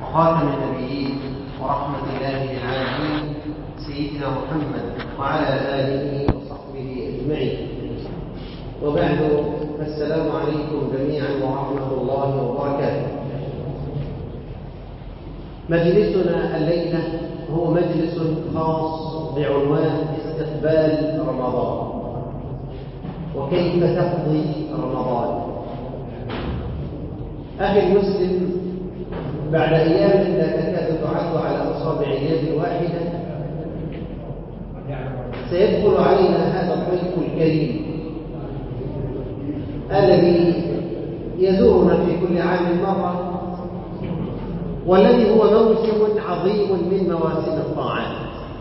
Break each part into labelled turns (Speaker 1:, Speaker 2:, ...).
Speaker 1: وخاتم النبيين ورحمة الله للعالمين سيدنا محمد وعلى آله وصحبه أجمعين وبعد السلام عليكم جميعا ورحمة الله وبركاته مجلسنا الليلة هو مجلس خاص بعنوان استقبال رمضان وكيف تقضي رمضان أخي المسلم بعد أيام لا تكاد تعد على أصابع اليد الواحدة سيدخل علينا هذا الضيف الكريم الذي يزورنا في كل عام مرة والذي هو موسم عظيم من مواسم الطاعات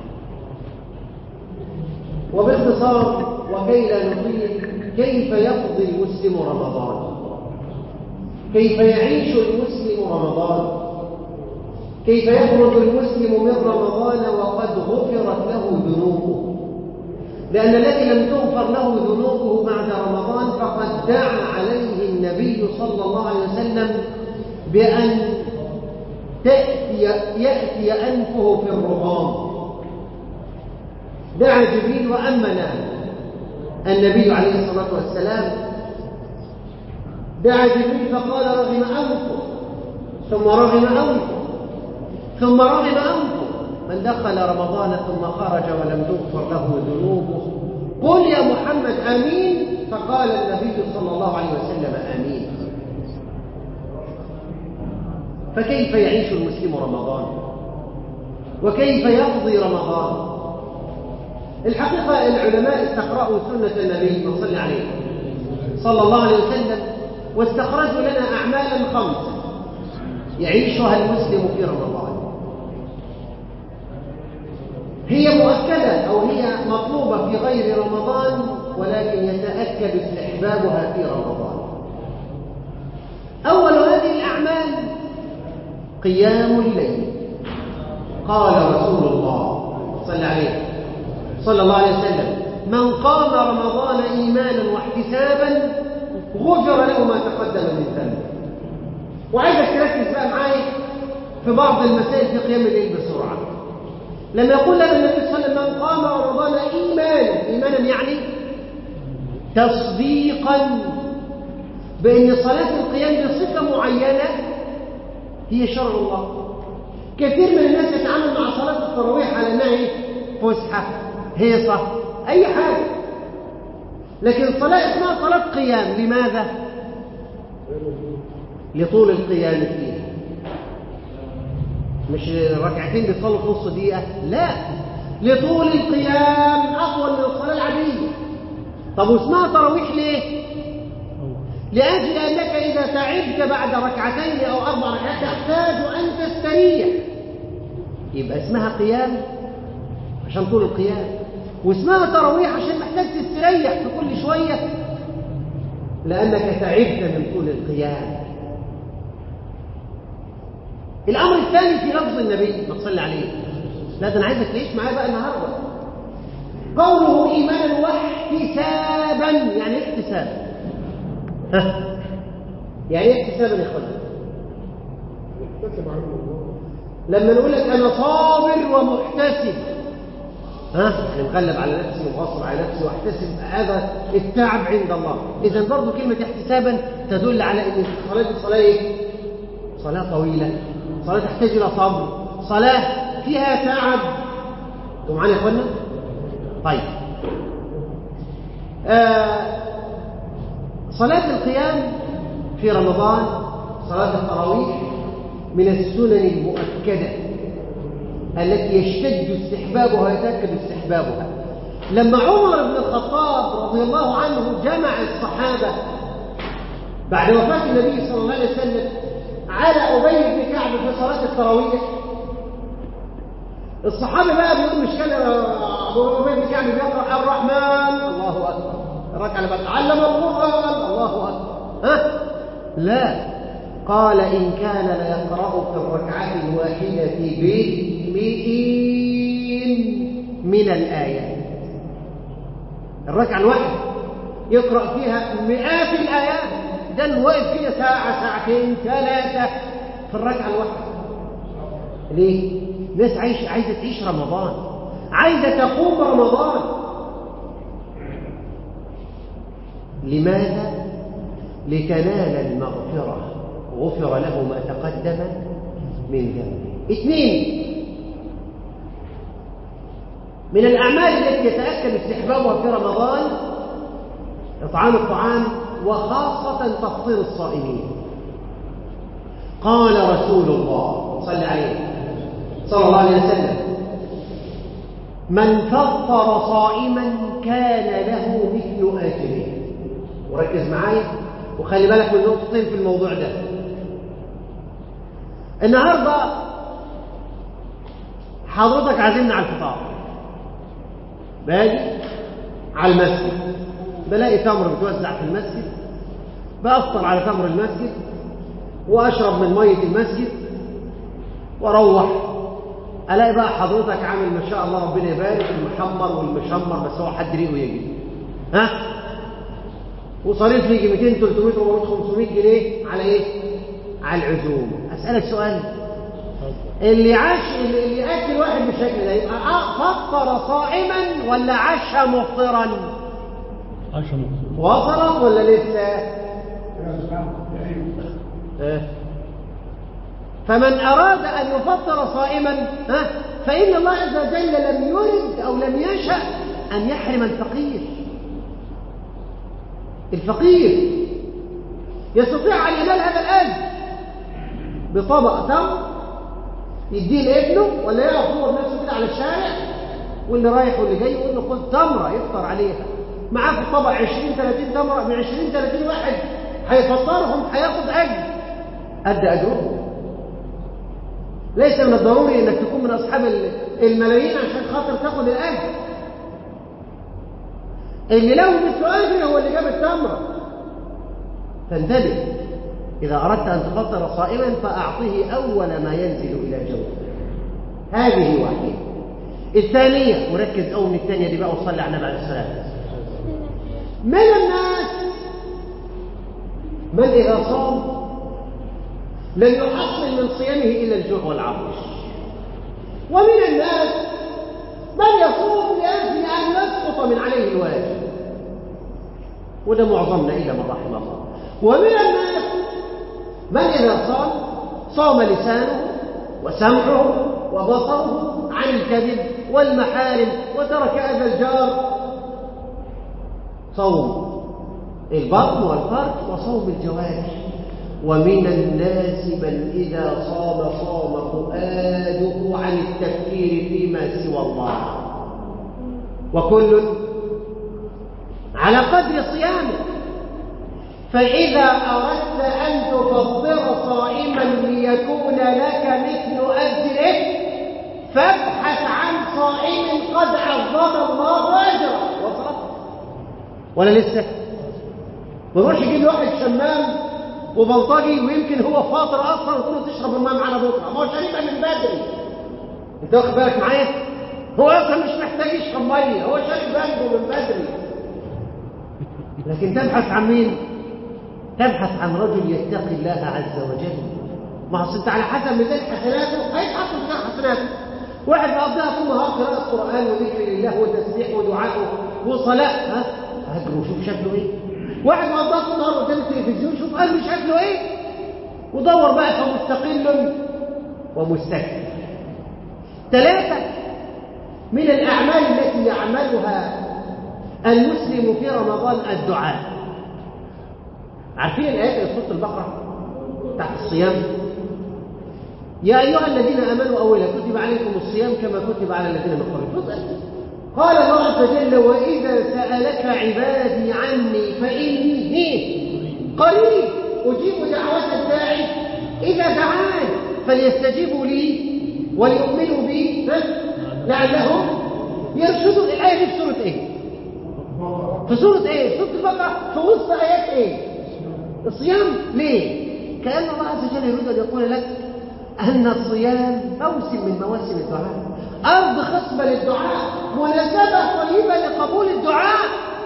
Speaker 1: وباختصار وكي لا نطيل كيف يقضي المسلم رمضان كيف يعيش المسلم رمضان كيف يخرج المسلم من رمضان وقد غفرت له ذنوبه لأن الذي لم تغفر له ذنوبه بعد رمضان فقد دعا عليه النبي صلى الله عليه وسلم بأن تأتي يأتي أنفه في الرغام دعا جبريل وأمن النبي عليه الصلاة والسلام دعا جبريل فقال رغم أنفه ثم رغم أنفه ثم رغم أنفه من دخل رمضان ثم خرج ولم تغفر له ذنوبه قل يا محمد آمين فقال النبي صلى الله عليه وسلم آمين فكيف يعيش المسلم رمضان وكيف يقضي رمضان الحقيقة العلماء استقرأوا سنة النبي صلى عليه صلى الله عليه وسلم واستخرجوا لنا أعمالا خمسة يعيشها المسلم في رمضان هي مؤكدة أو هي مطلوبة في غير رمضان ولكن يتأكد استحبابها في رمضان أول هذه الأعمال قيام الليل قال رسول الله صلى عليه صلى الله عليه وسلم من قام رمضان إيمانا واحتسابا غفر له ما تقدم من ذنبه وعايزك تركز بقى معايا في بعض المسائل في قيام الليل بسرعة لما يقول لنا النبي صلى الله عليه وسلم من قام رمضان إيمانا إيمانا يعني تصديقا بأن صلاة القيام بصفة معينة هي شرع الله كثير من الناس يتعامل مع صلاة التراويح على أنها فسحة هيصة أي حاجة لكن صلاة اسمها صلاة قيام لماذا؟ لطول القيام فيها مش ركعتين بيصلوا في نص دقيقة لا لطول القيام أطول من الصلاة العادية طب واسمها تراويح ليه؟ لأجل أنك إذا تعبت بعد ركعتين أو أربع ركعات تحتاج أن تستريح يبقى اسمها قيام عشان طول القيام واسمها تراويح عشان محتاج تستريح في كل شوية لأنك تعبت من طول القيام الأمر الثاني في لفظ النبي ما تصلي عليه لا ده أنا عايزك تعيش معايا بقى النهارده قوله إيمانا واحتسابا يعني ايه احتساب ها يعني ايه احتسابا يا اخوانا لما نقول لك أنا صابر ومحتسب ها يعني مغلب على نفسي وغصب على نفسي واحتسب هذا التعب عند الله اذا برضه كلمه احتسابا تدل على ان الصلاه دي صلاه ايه صلاه طويله صلاه تحتاج الى صبر صلاه فيها تعب انتوا معانا يا اخوانا طيب آه صلاه القيام في رمضان صلاه التراويح من السنن المؤكده التي يشتد استحبابها ويتأكد استحبابها لما عمر بن الخطاب رضي الله عنه جمع الصحابة بعد وفاة النبي صلى الله عليه وسلم على أبي بن كعب في صلاة التراويح الصحابة بقى بيقول مش كان أبي بن كعب بيقرأ الرحمن الله أكبر الركعة اللي بعد علم القرآن الله أكبر ها لا قال إن كان ليقرأ في الركعة الواحدة بمئين من الآيات الركعة الواحدة يقرأ فيها مئات الآيات ده واقف فيها ساعة ساعتين ثلاثة في الركعة الواحدة ليه؟ ناس عايش عايزة تعيش رمضان عايزة تقوم رمضان لماذا؟ لتنال المغفرة غفر له ما تقدم من ذنبه اثنين من الأعمال التي يتأكد استحبابها في رمضان إطعام الطعام وخاصة تفطير الصائمين قال رسول الله صلى عليه صلى الله عليه وسلم من فطر صائما كان له مثل أجره وركز معايا وخلي بالك من نقطتين في الموضوع ده النهارده حضرتك عازمنا على الفطار باجي على المسجد بلاقي تمر بتوزع في المسجد بأفطر على تمر المسجد وأشرب من مية المسجد وأروح ألاقي بقى حضرتك عامل ما شاء الله ربنا يبارك المحمر والمشمر بس هو حد ريقه يجي ها وصريف لي يجي 200 300 400 500 جنيه على ايه؟ على العزوم اسالك سؤال اللي عاش اللي ياكل واحد بالشكل ده يبقى فطر صائما ولا عاش مفطرا؟
Speaker 2: عاش مفطر
Speaker 1: وصل ولا لسه؟ إيه؟ فمن أراد أن يفطر صائما ها فإن الله عز وجل لم يرد أو لم يشأ أن يحرم الفقير الفقير يستطيع أن ينال هذا الأجر بطبق تمر يديه لابنه ولا يقف هو بنفسه كده على الشارع واللي رايح واللي جاي يقول له خد تمره يفطر عليها معاه في الطبق 20 30 تمره من 20 30 واحد هيفطرهم هياخد اجر قد اجرهم ليس من الضروري انك تكون من اصحاب الملايين عشان خاطر تاخد الاجر اللي له مثل اجر هو اللي جاب التمره فانتبه اذا اردت ان تفطر صائما فاعطه اول ما ينزل الى جوفه هذه واحده الثانيه وركز قوي من الثانيه دي بقى وصلي على النبي عليه الصلاه والسلام من الناس من اذا صام لن يحصل من صيامه الا الجوع والعطش ومن الناس من يصوم لاجل ان يسقط من عليه الواجب وده معظمنا الا من رحم الله ومن الناس من اذا صام صام لسانه وسمعه وبصره عن الكذب والمحارم وترك اذى الجار صوم البطن والفرج وصوم الجوارح ومن الناس من إذا صام صام فؤاده عن التفكير فيما سوى الله وكل على قدر صيامه فإذا أردت أن تفطر صائما ليكون لك مثل أجره فابحث عن صائم قد عظم الله أجره وصلت ولا لسه؟ ما نروحش يجيب واحد شمام وبلطجي ويمكن هو فاطر اصلا وتقول تشرب الماء معانا بكره ما هو شاربها من بدري انت واخد بالك معايا هو اصلا مش محتاج يشرب ميه هو شارب بانجو من بدري لكن تبحث عن مين تبحث عن رجل يتقي الله عز وجل ما اصل انت على حسب ميزان حسناته هيتحط في ميزان حسناته واحد مقضيها طول النهار قراءه قران وذكر لله وتسبيح ودعاء وصلاه ها هجره شوف شكله ايه واحد مقضاها طول النهار قدام التلفزيون شوف قلبه شكله ايه ودور بقى فمستقل ومستكبر ثلاثة من الأعمال التي يعملها المسلم في رمضان الدعاء عارفين الآيات في سورة البقرة تحت الصيام يا أيها الذين آمنوا أولا كتب عليكم الصيام كما كتب على الذين من قبلكم قال الله عز وجل وإذا سألك عبادي عني فإني قريب أجيب دعوة الداعي إذا دعان فليستجيبوا لي وليؤمنوا بي لعلهم يرشدون الآية دي في سورة إيه؟ في سورة إيه؟ سورة البقرة في وسط آيات إيه؟ الصيام ليه؟ كأن الله عز وجل يريد أن يقول لك أن الصيام موسم من مواسم الدعاء أرض خصبة للدعاء مناسبة طيبة لقبول الدعاء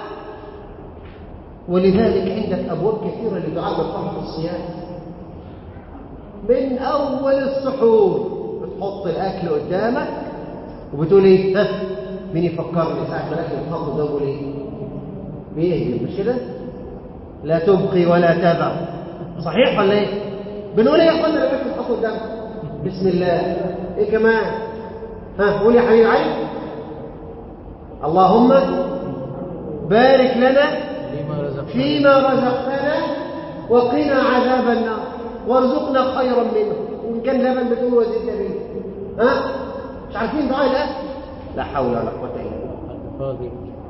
Speaker 1: ولذلك عندك أبواب كثيرة للدعاء بالطرف الصيام من أول السحور وتحط الاكل قدامك وبتقول ايه ها مين يفكرني ساعه ما الاكل يتحط قدامه بقول ايه بيهجم مش كده لا تبقي ولا تذر صحيح ولا ايه بنقول ايه يا اخوانا لما الاكل يتحط قدامك بسم الله ايه كمان ها قول يا حبيبي علي اللهم بارك لنا
Speaker 2: فيما رزقنا
Speaker 1: فيما رزقتنا وقنا عذاب النار وارزقنا خيرا منه وان كان لبن بتقول وزدنا به ها مش عارفين دعاء الاكل لا حول ولا قوه الا بالله
Speaker 2: فاضي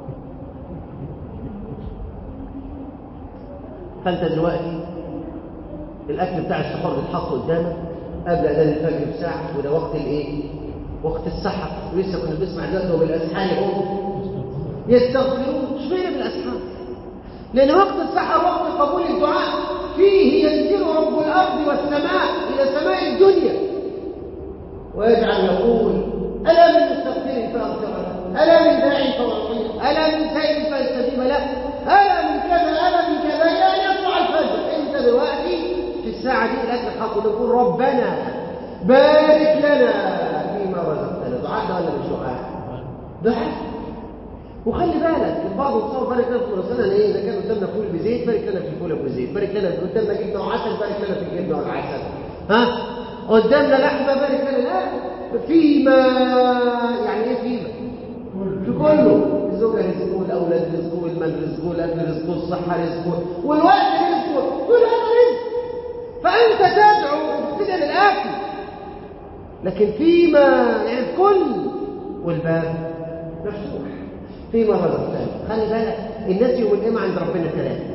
Speaker 1: فانت دلوقتي الاكل بتاع السحور بيتحط قدامك قبل اذان الفجر بساعه وده وقت الايه وقت السحر ولسه كنا بنسمع دلوقتي وبالاسحار هم يستغفرون اشمعنى بالاسحار لان وقت السحر وقت قبول الدعاء فيه ينزل رب الارض والسماء الى سماء الدنيا ويجعل يقول الا من مستغفر فاغفر له الا من داع فاعطيه الا من سائل فاستجيب له الا من كذا الا من كذا الى ان يطلع الفجر انت دلوقتي في الساعه دي الاكل الحق نقول ربنا بارك لنا فيما رزقتنا دعاء ده ولا مش دعاء؟ دعاء وخلي بالك البعض يتصور بارك لنا في رسولنا ايه اذا كان قدامنا فول بزيت بارك لنا في الفول ابو زيت بارك لنا قدامنا جبنه وعسل بارك لنا في الجبنه والعسل ها قدامنا لحمه بارك لنا لا فيما يعني ايه فيما في كله الزوجه رزقه الاولاد رزقه المال رزقه الاكل رزقه الصحه رزقه والوقت رزقه كل هذا رزق فانت تدعو ابتدى للاكل لكن فيما يعني الكل والباب مفتوح فيما رزقتنا خلي بالك الناس يوم القيامه عند ربنا ثلاثه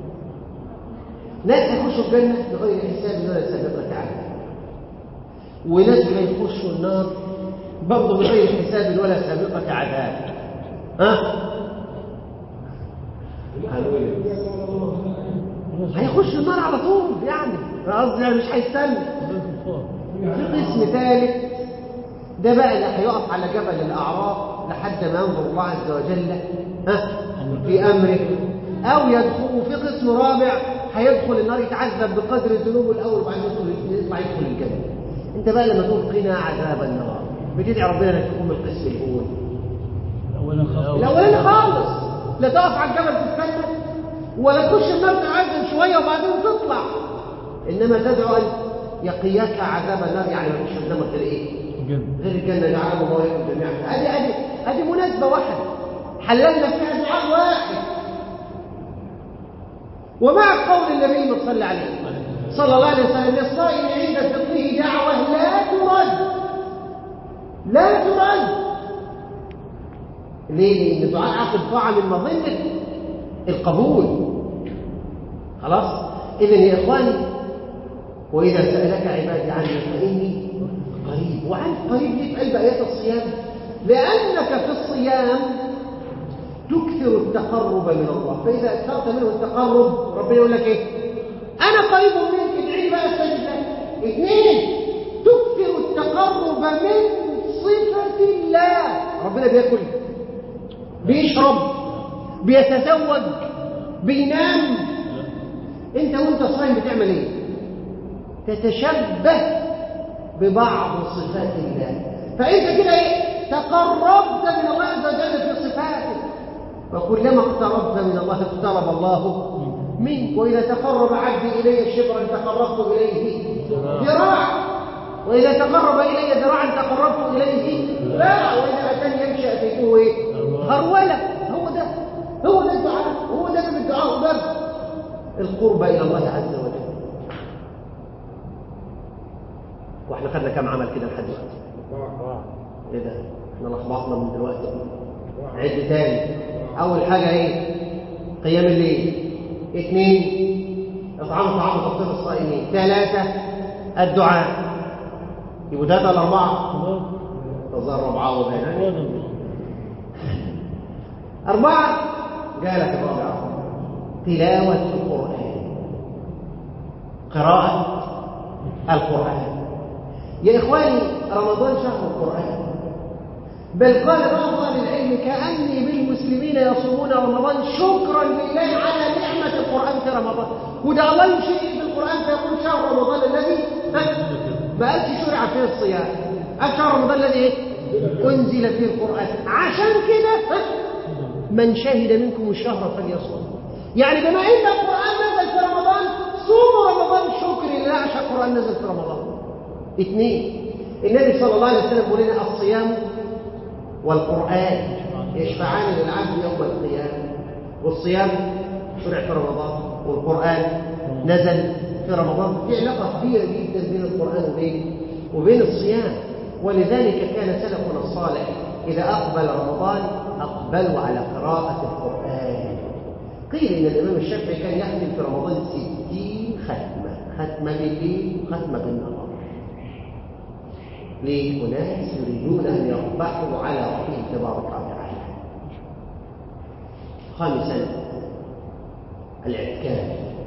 Speaker 1: ناس هيخشوا الجنه بغير حساب ولا سابقه عمل وناس هيخشوا النار برضه بغير حساب ولا سابقه عذاب ها هيخش النار على طول يعني قصدي يعني مش هيستنى في قسم ثالث ده بقى اللي هيقف على جبل الاعراف لحد ما ينظر الله عز وجل ها في امره او يدخل في قسم رابع هيدخل النار يتعذب بقدر ذنوبه الاول وبعدين يدخل يطلع يدخل الجنه انت بقى لما تقول قنا عذاب النار بتدعي ربنا انك تكون من القسم الاول
Speaker 2: اولا خاص
Speaker 1: الاولاني خالص لا تقف على الجبل تستنى ولا تخش النار تعذب شويه وبعدين تطلع انما تدعو ان يقياك عذاب النار يعني ما فيش قدامك غير ايه
Speaker 2: جنة
Speaker 1: غير الجنة جعلهم الله لكم جميعا ادي ادي ادي مناسبة واحدة حللنا فيها دعاء واحد ومع قول النبي صلى الله عليه صلى الله عليه وسلم للصائم عند فطره دعوة لا ترد لا ترد ليه؟ لأن دعاء عقد طاعة من مظنة القبول خلاص؟ إذا يا إخواني وإذا سألك عبادي عني فإني قريب وعن قريب ليه في قلب آيات الصيام لأنك في الصيام تكثر التقرب من الله فإذا أكثرت منه التقرب ربنا يقول لك إيه أنا قريب منك ادعي بقى استجب لك اثنين تكثر التقرب من صفة الله ربنا بياكل بيشرب بيتزوج بينام انت وانت صايم بتعمل ايه تتشبه ببعض صفات الله فانت كده ايه تقربت من الله عز وجل في صفاته وكلما اقتربت من الله اقترب الله منك واذا تقرب عبدي الي شبرا تقربت اليه ذراع واذا تقرب الي ذراعا تقربت اليه باع واذا اتاني يمشي اتيته ايه هروله هو ده هو ده الدعاء هو ده من الدعاء باب القرب الى الله عز وجل واحنا خدنا كام عمل كده لحد دلوقتي ايه ده احنا لخبطنا من دلوقتي عد تاني اول حاجه ايه قيام الليل اثنين اطعام طعام تفطير الصائمين ثلاثه الدعاء يبقوا ده الاربعه تظهر ربعه وبينها أربعة قالت الرابعة تلاوة القرآن قراءة القرآن يا إخواني رمضان شهر القرآن بل قال بعض أهل العلم كأني بالمسلمين يصومون رمضان شكرا لله على نعمة القرآن في رمضان وده الله يشير في القرآن فيقول شهر رمضان الذي ها؟ ما قالش شرع فيه الصيام هذا شهر رمضان الذي إيه؟ أنزل فيه القرآن عشان كده ها؟ من شهد منكم الشهر فليصوم يعني بما ان القران نزل في رمضان صوموا رمضان شكر لله عشان القران نزل في رمضان اثنين النبي صلى الله عليه وسلم بيقول لنا الصيام والقران يشفعان للعبد يوم القيامه والصيام شرع في رمضان والقران نزل في رمضان في علاقه كبيره جدا بين القران وبين وبين الصيام ولذلك كان سلفنا الصالح اذا اقبل رمضان اقبلوا على قراءه القران قيل ان الامام الشافعي كان يختم في رمضان ستين ختمه ختمه بالليل وختمه بالنهار لأناس يريدون أن يربحوا على ربهم تبارك وتعالى خامسا الاعتكاف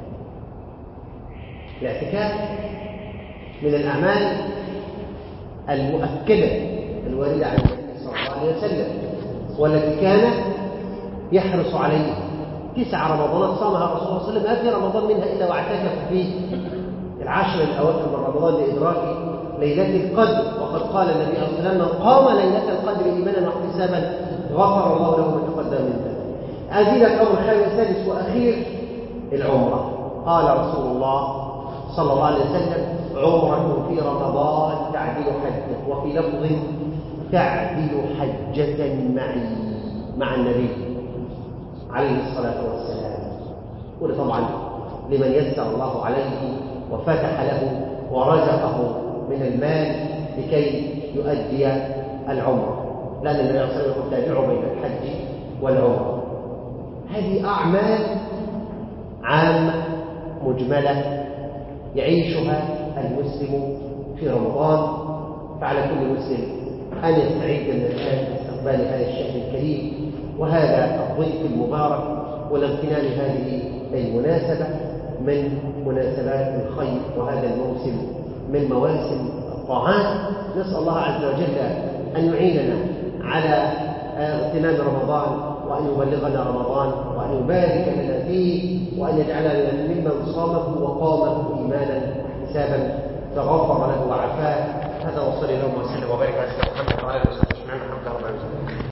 Speaker 1: الاعتكاف من الأعمال المؤكدة الواردة عن النبي صلى الله عليه وسلم والتي كان يحرص عليها تسع رمضانات صامها الرسول صلى الله عليه وسلم ما في رمضان منها إلا واعتكف في العشر الأواخر من رمضان لإدراك ليلة القدر وقد قال النبي صلى الله عليه وسلم من قام ليلة القدر إيمانا واحتسابا غفر الله له ما تقدم من ذنبه أزيد الأمر الخامس السادس وأخير العمرة قال رسول الله صلى الله عليه وسلم عمرة في رمضان تعدل حجة وفي لفظ تعدل حجة معي مع النبي عليه الصلاة والسلام وده طبعا لمن يسر الله عليه وفتح له ورزقه من المال لكي يؤدي العمرة لأن النبي صلى الله عليه وسلم تابعوا بين الحج والعمرة هذه أعمال عامة مجملة يعيشها المسلم في رمضان فعلى كل مسلم أن يستعد من الآن لاستقبال هذا الشهر الكريم وهذا الضيف المبارك والاغتنام هذه المناسبة من مناسبات الخير وهذا الموسم من مواسم الطاعات نسأل الله عز وجل أن يعيننا على اغتنام رمضان وأن يبلغنا رمضان وأن يبارك لنا فيه وأن يجعلنا ممن صامه وقامه إيمانا واحتسابا فغفر له وعافاه هذا وصلى الله وسلم وبارك على سيدنا محمد وعلى اله وصحبه اجمعين الحمد لله رب العالمين